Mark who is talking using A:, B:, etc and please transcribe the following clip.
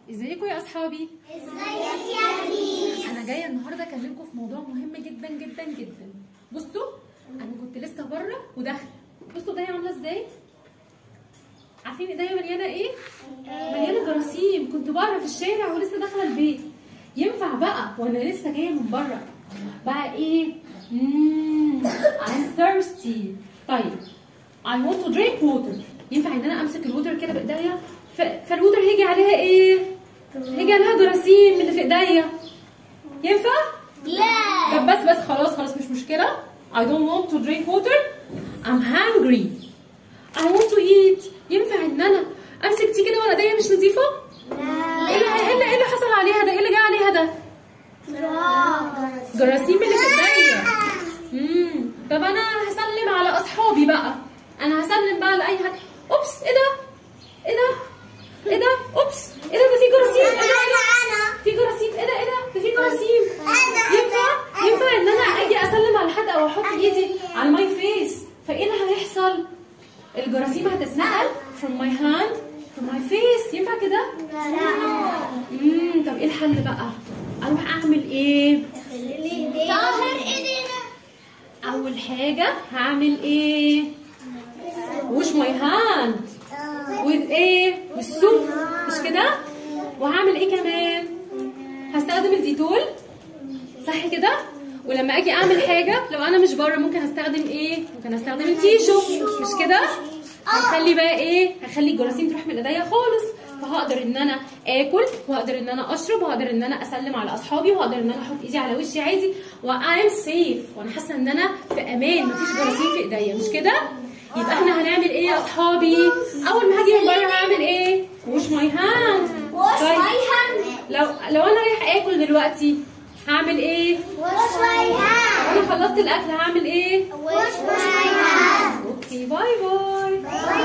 A: ازيكم يا اصحابي
B: ازيك يا بيه
A: انا جايه النهارده اكلمكم في موضوع مهم جدا جدا جدا بصوا انا كنت لسه بره وداخله بصوا ايديا عامله ازاي عارفين ايديا مليانه ايه مليانه جراثيم كنت بره في الشارع ولسه داخله البيت ينفع بقى وانا لسه جايه من بره بقى ايه مم. I'm thirsty طيب I want to drink water ينفع ان انا امسك الووتر كده بايديا ف- فالووتر هيجي عليها ايه هيجي عليها جراثيم من اللي في ايديا ينفع
B: لا
A: طب بس بس خلاص خلاص مش مشكلة I don't want to drink water I'm hungry I want to eat ينفع ان انا امسك دي كده وانا ايديا مش نظيفة؟ ايه اللي ايه اللي- إيه اللي حصل عليها ده؟ ايه اللي جه عليها ده؟ جراثيم اللي في ايديا امم طب انا هسلم على اصحابي بقى انا هسلم بقى لاي حد اوبس ايه ده؟ ايه ده؟ ايه ده؟ اوبس ايه ده ده في جراثيم ايه ده ايه ده؟ في جراثيم ايه ده ايه ده؟ ده في جراثيم ينفع ينفع ان انا اجي اسلم على حد او احط ايدي على ماي فيس فايه اللي هيحصل؟ الجراثيم هتتنقل from my hand to my face ينفع كده؟ امم طب ايه الحل بقى؟ اروح اعمل ايه؟
B: طاهر ايدينا
A: اول حاجه هعمل ايه؟ وش ماي هاند وايه؟ والسوب مش كده؟ وهعمل ايه كمان؟ هستخدم الديتول صح كده؟ ولما اجي اعمل حاجه لو انا مش بره ممكن استخدم ايه؟ ممكن استخدم التيشو مش كده؟ هخلي بقى ايه؟ هخلي الجراثيم تروح من ايديا خالص فهقدر ان انا اكل وهقدر ان انا اشرب وهقدر ان انا اسلم على اصحابي وهقدر ان انا احط ايدي على وشي عادي وايم سيف وانا حاسه ان انا في امان مفيش جراثيم في ايديا مش كده؟ يبقى احنا هنعمل ايه يا اصحابي؟ اول ما هاجي من بره هعمل ايه؟ وش ماي هاند
B: وش ماي هاند
A: لو لو انا رايح اكل دلوقتي هعمل ايه؟
B: وش ماي
A: لو
B: هاند
A: انا خلصت الاكل هعمل ايه؟
B: وش ماي هاند
A: اوكي باي باي
B: باي